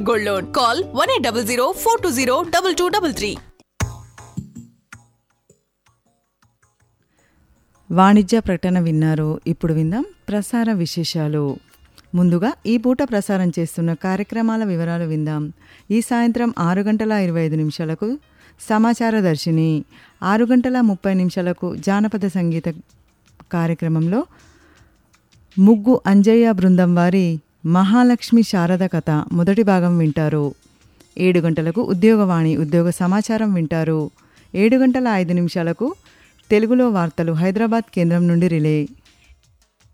gold loan call one eight double zero four two zero double two double three వాణిజ్య ప్రకటన విన్నారు ఇప్పుడు విందాం ప్రసార విశేషాలు ముందుగా ఈ పూట ప్రసారం చేస్తున్న కార్యక్రమాల వివరాలు విందాం ఈ సాయంత్రం ఆరు గంటల ఇరవై ఐదు నిమిషాలకు సమాచార దర్శిని ఆరు గంటల ముప్పై నిమిషాలకు జానపద సంగీత కార్యక్రమంలో ముగ్గు అంజయ్య బృందం వారి మహాలక్ష్మి శారద కథ మొదటి భాగం వింటారు ఏడు గంటలకు ఉద్యోగవాణి ఉద్యోగ సమాచారం వింటారు ఏడు గంటల ఐదు నిమిషాలకు తెలుగులో వార్తలు హైదరాబాద్ కేంద్రం నుండి రిలే